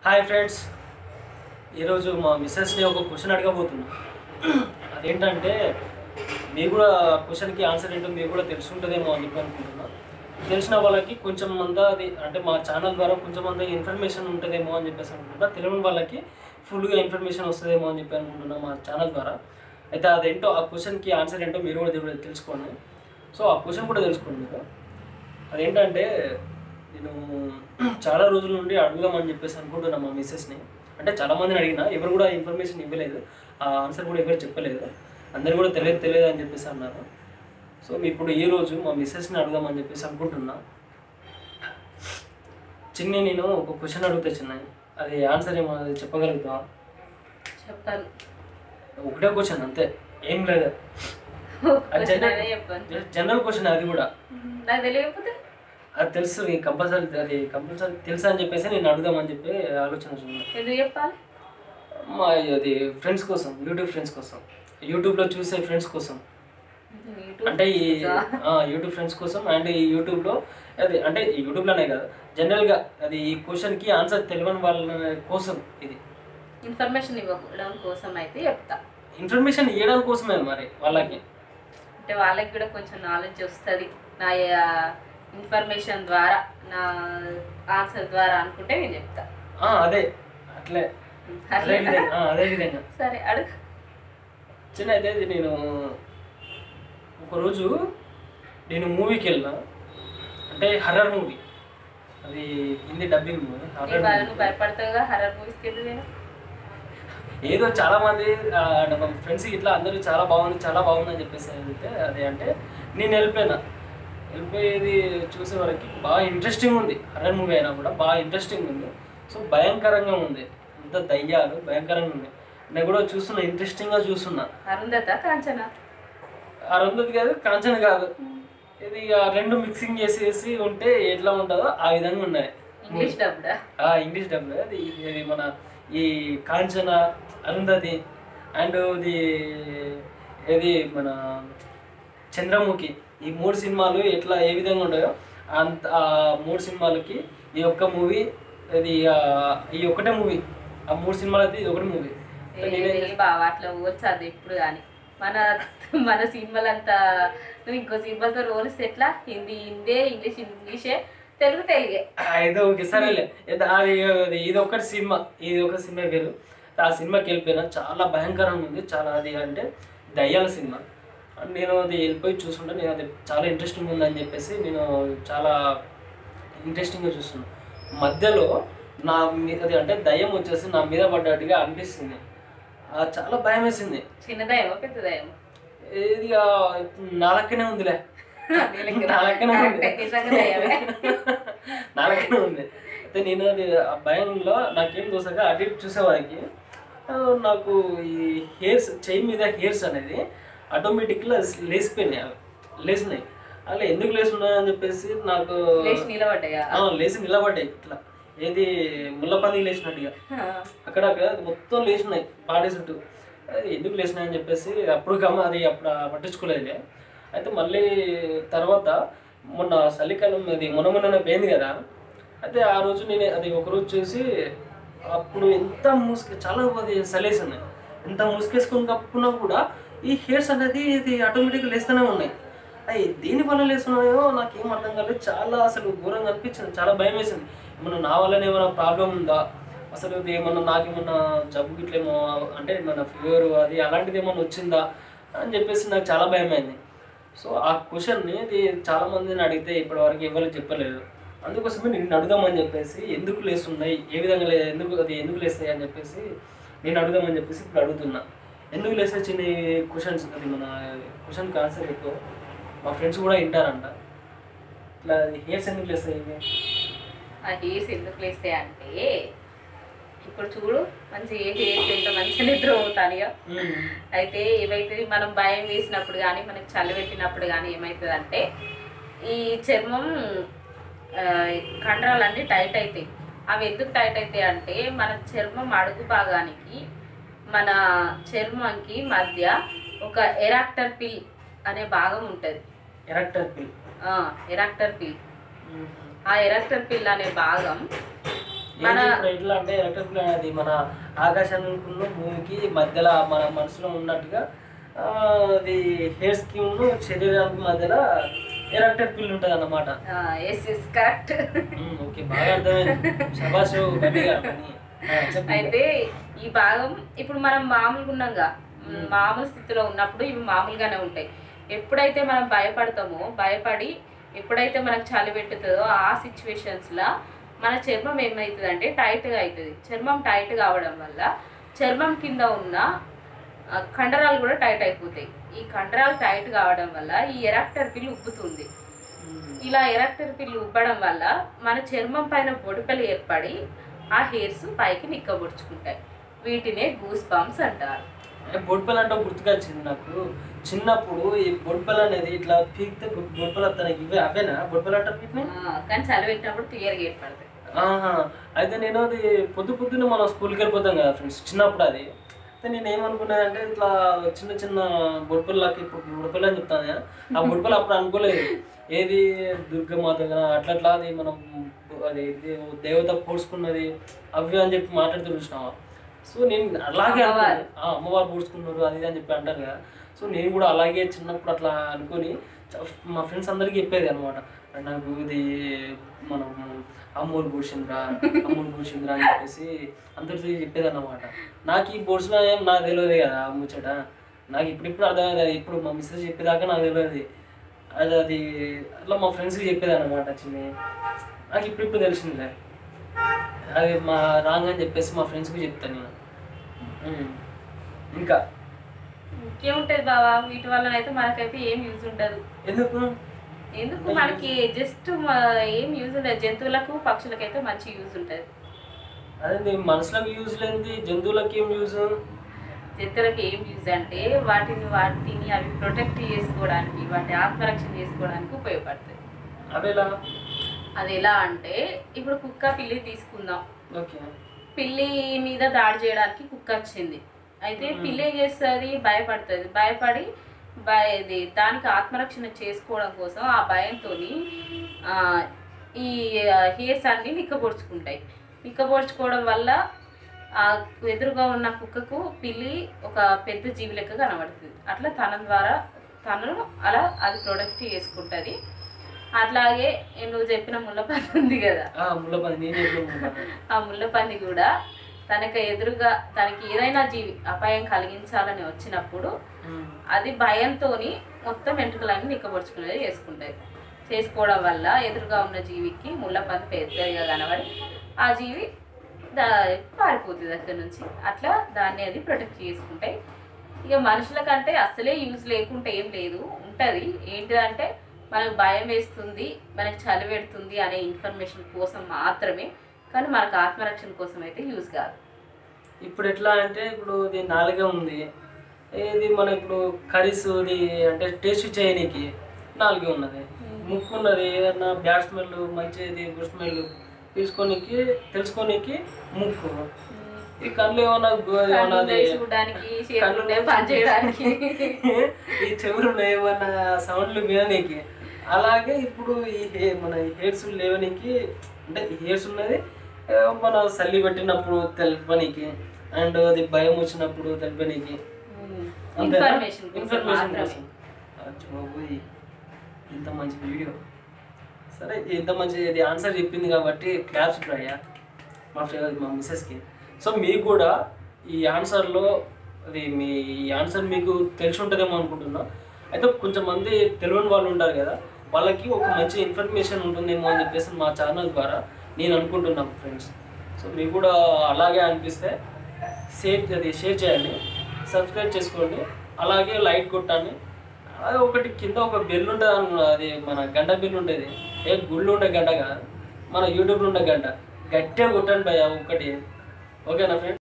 Hi friends ఈరోజు మా మిస్సెస్ని ఒక క్వశ్చన్ అడగబోతున్నా అదేంటంటే మీకు కూడా క్వశ్చన్కి ఆన్సర్ ఏంటో మీకు కూడా తెలుసుంటుందేమో అని చెప్పి అనుకుంటున్నా తెలిసిన వాళ్ళకి కొంచెం అంతా అది అంటే మా ఛానల్ ద్వారా కొంచెం అంతా ఇన్ఫర్మేషన్ ఉంటుందేమో అని చెప్పేసి అనుకుంటున్నా తెలియని వాళ్ళకి ఫుల్గా ఇన్ఫర్మేషన్ వస్తుందేమో అని చెప్పి అనుకుంటున్నా మా ఛానల్ ద్వారా అయితే అదేంటో ఆ క్వశ్చన్కి ఆన్సర్ ఏంటో మీరు కూడా తెలు- తెలుసుకోండి సో ఆ క్వశ్చన్ కూడా తెలుసుకోండి మీరు అదేంటంటే నేను చాలా రోజుల నుండి అడుగుదామని చెప్పేసి అనుకుంటున్నా మా మిస్సెస్ని అంటే చాలా మందిని అడిగినా ఎవరు కూడా ఇన్ఫర్మేషన్ ఇవ్వలేదు ఆ ఆన్సర్ కూడా ఎవరు చెప్పలేదు అందరు కూడా తెలియదు తెలియదు అని చెప్పేసి అన్నారు సో ఇప్పుడు ఈ రోజు మా మిస్సెస్ని అడుగుదామని చెప్పేసి అనుకుంటున్నా చిన్ని నేను ఒక క్వశ్చన్ అడుగుతా చిన్న అది ఆన్సర్ ఏమో అది చెప్పగలుగుతావా చెప్తాను ఒకటే క్వశ్చన్ అంతే ఏం లేదు అది Question జనరల్ అనే చెప్పాను జనరల్ క్వశ్చన్ అది కూడా నాకు తెలియకపోతే అది తెలుసు నీకు కంపల్సరీ అది కంపల్సరీ తెలుసా అని చెప్పేసి నేను అడుగుదామని చెప్పి ఆలోచన వచ్చింది ఎందుకు చెప్పాలి మా అది ఫ్రెండ్స్ కోసం యూట్యూబ్ ఫ్రెండ్స్ కోసం యూట్యూబ్లో చూసే ఫ్రెండ్స్ కోసం YouTube అంటే ఈ చూసా? ఆ, యూట్యూబ్ ఫ్రెండ్స్ కోసం అండ్ ఈ యూట్యూబ్లో అది అంటే ఈ యూట్యూబ్లోనే కాదు జనరల్గా అది ఈ క్వశ్చన్కి ఆన్సర్ తెలియని వాళ్ళ కోసం ఇది ఇన్ఫర్మేషన్ ఇవ్వడం కోసం అయితే చెప్తా ఇన్ఫర్మేషన్ ఇవ్వడం కోసమే మరి వాళ్ళకి అంటే వాళ్ళకి కూడా కొంచెం నాలెడ్జ్ వస్తుంది నా ఇన్ఫర్మేషన్ ద్వారా నా ఆన్సర్ ద్వారా అనుకుంటే నేను చెప్తా ఆ, అదే అట్లే అదే అట్లేనా? విధంగా ఆ, అదే విధంగా సరే అడుగు చిన్న అయితే ఇది నేను ఒకరోజు నేను మూవీకి వెళ్ళిన అంటే హర్రర్ మూవీ అది హిందీ డబ్బింగ్ మూవీ నీ హర్రర్ బాగా నువ్వు భయపడతావుగా హర్రర్ మూవీస్కి ఎందుకు నేను ఏదో చాలా మంది ఆ, మా ఫ్రెండ్స్ ఇట్లా అందరూ చాలా బాగుంది చాలా బాగుంది అని చెప్పేసి అయితే అది అంటే నేను వెళ్ళిపోయినా వెళ్ళిపోయేది చూసే వరకు బాగా ఇంట్రెస్టింగ్ ఉంది హర్రర్ మూవీ అయినా కూడా బాగా ఇంట్రెస్టింగ్ ఉంది సో భయంకరంగా ఉంది అంత దయ్యాలు భయంకరంగా ఉంది నేను కూడా చూస్తున్నా ఇంట్రెస్టింగ్గా చూస్తున్నా అరుంధత కాంచన అరుంధతి కాదు కాంచన కాదు ఇది ఆ రెండు మిక్సింగ్ చేసేసి ఉంటే ఎట్లా ఉంటుందో ఆ విధంగా ఉన్నాయి ఇంగ్లీష్ డబ్బుడా ఆ ఇంగ్లీష్ డబ్బులు అది ఇది మన ఈ కాంచన అరుంధతి అండ్ ఇది ఇది మన చంద్రముఖి ఈ మూడు సినిమాలు ఎట్లా ఏ విధంగా ఉన్నాయో అంత ఆ మూడు సినిమాలకి ఈ ఒక్క మూవీ ఇది ఆ, ఈ ఒక్కటే మూవీ ఆ మూడు సినిమాలు అయితే ఇది ఒకటి మూవీ ఏ బావా అట్లా పోల్చదు ఎప్పుడు కానీ మన మన సినిమాలంతా నువ్వు ఇంకో సినిమాలతో పోలిస్తే ఎట్లా హిందీ హిందే ఇంగ్లీష్ ఇంగ్లీషే తెలుగు తెలుగే ఏదో ఓకే సరేలే ఏదో అది అది ఇది ఒకటి సినిమా ఇది ఒక సినిమా వేరు ఆ సినిమాకి వెళ్ళిపోయినా చాలా భయంకరంగా ఉంది చాలా అది అంటే దయ్యాల సినిమా అండ్ నేను అది వెళ్ళిపోయి చూస్తుంటే నేను అది చాలా ఇంట్రెస్టింగ్ ఉందని చెప్పేసి నేను చాలా ఇంట్రెస్టింగ్గా చూస్తున్నాను మధ్యలో నా మీద అది అంటే దయ్యం వచ్చేసి నా మీద పడ్డట్టుగా అనిపిస్తుంది ఆ చాలా భయం వేసింది చిన్నదయమో పెద్దదయమో ఇది ఆ నా లెక్కనే ఉందిలే నా లెక్కనే ఉంది నిజంగా దయ్యమే. నాలుగనే ఉంది అయితే నేను అది ఆ భయంలో నాకేం తోసక అటు ఇటు చూసేవారికి ఆ, నాకు ఈ హెయిర్స్ చెయ్యి మీద హెయిర్స్ అనేది ఆటోమేటిక్గా లేసిపోయినాయి అవి లేసినాయి అలా ఎందుకు లేసున్నాయి అని చెప్పేసి నాకు లేచి నిలబడ్డాయా ఆ, లేచి నిలబడ్డాయి ఇట్లా ఏది ముళ్ళపంది లేచినట్టుగా అక్కడ అక్కడ అది మొత్తం లేచినాయి బాడీ చుట్టూ అది ఎందుకు లేచినాయి అని చెప్పేసి అప్పుడు కమ్మ అది అప్పుడు పట్టించుకోలేదులే అయితే మళ్ళీ తర్వాత మొన్న చలికాలం అది మొన్న మొన్న పోయింది కదా అయితే ఆ రోజు నేను అది ఒక రోజు చూసి అప్పుడు ఎంత మూసుకు చాలా అది చలేసింది ఎంత మూసుకేసుకొని కప్పుకున్నా కూడా ఈ హెయిర్స్ అనేది ఇది ఆటోమేటిక్గా లేస్తూనే ఉన్నాయి అవి దేని వల్ల లేస్తున్నాయో నాకేం అర్థం కాలేదు చాలా అసలు ఘోరంగా అనిపించింది చాలా భయం వేసింది ఏమన్నా నా వల్లనే ఏమైనా ప్రాబ్లం ఉందా అసలు ఇది ఏమన్నా నాకేమన్నా జబ్బు గిట్లేమో అంటే ఏమన్నా ఫీవర్ అది అలాంటిది ఏమన్నా వచ్చిందా అని చెప్పేసి నాకు చాలా భయం అయింది సో ఆ క్వశ్చన్ని ఇది చాలా మందిని అడిగితే ఇప్పటివరకు ఎవరు చెప్పలేదు అందుకోసమే నేను అడుగుదామని చెప్పేసి ఎందుకు లేస్తున్నాయి ఏ విధంగా లే ఎందుకు అది ఎందుకు లేస్తాయి అని చెప్పేసి నేను అడుగుదామని చెప్పేసి ఇప్పుడు అడుగుతున్నా ఎందుకు లేస్తాయి చిన్న క్వశ్చన్స్ అది మన క్వశ్చన్కి ఆన్సర్ ఎక్కువ మా ఫ్రెండ్స్ కూడా వింటారంట ఇట్లా హెయిర్స్ ఎందుకు లేస్తాయి ఇవి? ఆ హెయిర్స్ ఎందుకు లేస్తాయి అంటే ఇప్పుడు చూడు మంచి ఏ హెయిర్స్ ఎంత మంచిగా నిద్ర పోతానిగా మ్మ్. అయితే ఏవైతే మనం భయం వేసినప్పుడు కానీ మనకి చలి పెట్టినప్పుడు కానీ ఏమవుతుందంటే ఈ చర్మం ఆ, కండరాలన్నీ టైట్ అవుతాయి అవి ఎందుకు టైట్ అవుతాయి అంటే మన చర్మం అడుగు భాగానికి మన చర్మంకి మధ్య ఒక ఎరాక్టర్ పిల్ అనే భాగం ఉంటుంది ఎరాక్టర్ పిల్ ఎరాక్టర్ పిల్ ఆ ఎరాక్టర్ పిల్ అనే భాగం మన ఏంది ఇప్పుడు ఎట్లా అంటే ఎలక్ట్రిక్ ప్లాన్ అది మన ఆకాశానికి ఉన్న భూమికి మధ్యలో మన మనసులో ఉన్నట్టుగా ఆ, అది హెయిర్ స్కీమ్ శరీరానికి మధ్యలో ఎలక్ట్రిక్ పిల్ ఉంటుంది అన్నమాట yes yes correct um, okay బాగా అర్థమైంది శబాష్ గట్టిగా పని. ఆ, చెప్పు ఇంకా. అయితే ఈ భాగం ఇప్పుడు మనం మామూలుగా ఉన్నాంగా మ్, మామూలు స్థితిలో ఉన్నప్పుడు ఇవి మామూలుగానే ఉంటాయి ఎప్పుడైతే మనం భయపడతామో భయపడి ఎప్పుడైతే మనకు చలి పెట్టుతుందో ఆ సిచ్యువేషన్స్లో మన చర్మం ఏమవుతుంది అంటే టైట్గా అవుతుంది చర్మం టైట్ కావడం వల్ల చర్మం కింద ఉన్న ఆ, కండరాలు కూడా టైట్ అయిపోతాయి ఈ కండరాలు టైట్ కావడం వల్ల ఈ ఎరాక్టర్ పిల్లు ఉబ్బుతుంది ఉమ్, ఇలా ఎరాక్టర్ పిల్లు ఉబ్బడం వల్ల మన చర్మం పైన బొడిపెలు ఏర్పడి ఆ హెయిర్స్ పైకి నిక్కబొడుచుకుంటాయి వీటినే గూస్ బంప్స్ అంటారు ఏ బొడ్పల్ అంటే గుర్తుకొచ్చింది నాకు చిన్నప్పుడు ఈ బొడ్పల్ అనేది ఇట్లా పీకితే బొడ్పల్ వస్తాయి ఇవే అవేనా బొడ్పల్ అంటారు వీటిని ఆ, కానీ చలి పెట్టినప్పుడు క్లియర్గా ఏర్పడతాయి ఆహా అయితే నేను అది పొద్దు పొద్దున్న మనం స్కూల్కి వెళ్ళిపోతాం కదా ఫ్రెండ్స్ చిన్నప్పుడు అది అయితే నేను ఏమనుకున్నానంటే ఇట్లా చిన్న చిన్న బొడ్పల్లాకి ఇప్పుడు బొడ్పల్ అని చెప్తాను కదా, ఆ బొడ్పల్ అప్పుడు అనుకోలేదు ఏది దుర్గమాత కదా అట్లా అట్లా అది మనం అది దే- దేవత పోడ్చుకున్నది అవి అని చెప్పి మాట్లాడుతూ చూసినావా సో నేను అలాగే అమ్మవారు. అనుకున్నా. ఆ, అమ్మవారు పోడ్చుకున్నారు అది ఇది అని చెప్పి అంటారు కదా సో నేను కూడా అలాగే చిన్నప్పుడు అట్లా అనుకొని చ- మా ఫ్రెండ్స్ అందరికీ చెప్పేది అనమాట నాకు ఇది మనం అమ్మూరు భూషింద్రా అమ్మూరు భూషింద్రా అని చెప్పేసి అందరితో చెప్పేది అనమాట నాకు ఈ బోర్డ్స్లో ఏం నాకు తెలియదు కదా ఆ ముచ్చట నాకు ఇప్పుడిప్పుడు అర్థమైంది అది ఇప్పుడు మా మిస్సెస్ చెప్పేదాకా నాకు తెలియదు అది అది అట్లా మా ఫ్రెండ్స్కి చెప్పేది అనమాట చిన్న నాకు ఇప్పుడిప్పుడు తెలిసిందిలే అది మా రాంగ్ అని చెప్పేసి మా ఫ్రెండ్స్కి చెప్తాను నేను ఉమ్. ఇంకా ఇంకేముంటది బావా వీటి వల్ల అయితే మనకైతే ఏం యూజ్ ఉండదు ఎందుకు ఎందుకు మనకి జస్ట్ ఏం యూజ్ ఉండదు జంతువులకు పక్షులకైతే మంచి యూజ్ ఉంటుంది అదే నీ మనసులకు యూజ్ లేనిది జంతువులకి ఏం యూజ్ జంతువులకు ఏం యూజ్ అంటే వాటిని వాటిని అవి ప్రొటెక్ట్ చేసుకోవడానికి వాటి ఆత్మరక్షణ చేసుకోవడానికి ఉపయోగపడుతుంది అవేలా అది ఎలా అంటే ఇప్పుడు కుక్క పిల్లి తీసుకుందాం ఓకే పిల్లి మీద దాడి చేయడానికి కుక్క వచ్చింది అయితే పిల్లి ఏం చేస్తుంది భయపడుతుంది భయపడి భయ ఇది దానికి ఆత్మరక్షణ చేసుకోవడం కోసం ఆ భయంతో ఈ హెయిర్స్ అన్ని నిక్కబొడుచుకుంటాయి నిక్కబొడుచుకోవడం వల్ల ఆ ఎదురుగా ఉన్న కుక్కకు పిల్లి ఒక పెద్ద జీవి లెక్క కనబడుతుంది అట్లా తన ద్వారా తనను అలా అది ప్రొడక్ట్ చేసుకుంటుంది అట్లాగే నువ్వు చెప్పిన ముళ్ళపంది ఉంది కదా ఆ ముళ్ళపది నేను చెప్పిన ముళ్ళపది. ఆ ముళ్ళపంది కూడా తనకు ఎదురుగా తనకి ఏదైనా జీవి అపాయం కలిగించాలని వచ్చినప్పుడు ఉమ్. అది భయంతో మొత్తం వెంట్రుకలన్నీ నిక్కబొడుచుకునేది చేసుకుంటుంది చేసుకోవడం వల్ల ఎదురుగా ఉన్న జీవికి ముళ్ళపంది పెద్దగా కనబడి ఆ జీవి దా పారిపోతుంది దగ్గర నుంచి అట్లా దాన్ని అది ప్రొటెక్ట్ చేసుకుంటాయి ఇక మనుషుల కంటే అసలే యూజ్ లేకుంటే ఏం లేదు ఉంటుంది ఏంటిదంటే మనకు భయం వేస్తుంది మనకు చలి పెడుతుంది అనే ఇన్ఫర్మేషన్ కోసం మాత్రమే కానీ మనకు ఆత్మరక్షణ కోసం అయితే యూజ్ కాదు ఇప్పుడు ఎట్లా అంటే ఇప్పుడు ఇది నాలుగ ఉంది ఇది మన ఇప్పుడు కర్రీస్ ఇది అంటే టేస్ట్ చేయనీకి నాలుగే ఉన్నది ముక్కు ఉన్నది ఏదన్నా బ్యాడ్ స్మెల్ మంచిది గుడ్ స్మెల్ తీసుకోనికి తెలుసుకోనికి ముక్కు ఈ కళ్ళు ఏమన్నా గు- ఏమన్నా కళ్ళు అది ఉన్నాయి చూడడానికి చేతులు కళ్ళు ఉన్నాయి పని చేయడానికి ఈ చెవులు ఉన్నాయి ఏమన్నా సౌండ్లు విననీకి అలాగే ఇప్పుడు ఈ హే మన హెయిర్స్ లేవనీకి అంటే హెయిర్స్ ఉన్నది ఏ, మన సల్లి పెట్టినప్పుడు తెలపనీకి అండ్ అది భయం వచ్చినప్పుడు తెలపనీకి ఇన్ఫర్మేషన్ కోసం ఇన్ఫర్మేషన్ మాత్రమే కోసం అచ్చా బాబోయ్, ఇంత మంచి వీడియో సరే ఇంత మంచి ఇది ఆన్సర్ చెప్పింది కాబట్టి క్లాప్స్ అయ్యా మా ఫ్రెండ్ మా మిస్సెస్కి సో మీకు కూడా ఈ ఆన్సర్లో అది మీ ఈ ఆన్సర్ మీకు తెలిసి ఉంటుందేమో అనుకుంటున్నా అయితే కొంచెం మంది తెలియని వాళ్ళు ఉంటారు కదా వాళ్ళకి ఒక మంచి ఇన్ఫర్మేషన్ ఉంటుందేమో అని చెప్పేసి మా ఛానల్ ద్వారా నేను అనుకుంటున్నాను ఫ్రెండ్స్ సో మీకు కూడా అలాగే అనిపిస్తే షేర్ అది షేర్ చేయండి సబ్స్క్రైబ్ చేసుకోండి అలాగే లైక్ కొట్టండి అది ఒకటి కింద ఒక బెల్ ఉంటుంది అన్న అది మన గంట బిల్ ఉంటుంది ఏ గుళ్ళు ఉండే గంట కాదు మన యూట్యూబ్లో ఉండే గంట గట్టిగా కొట్టండి భయ్యా ఒకటి ఓకేనా ఫ్రెండ్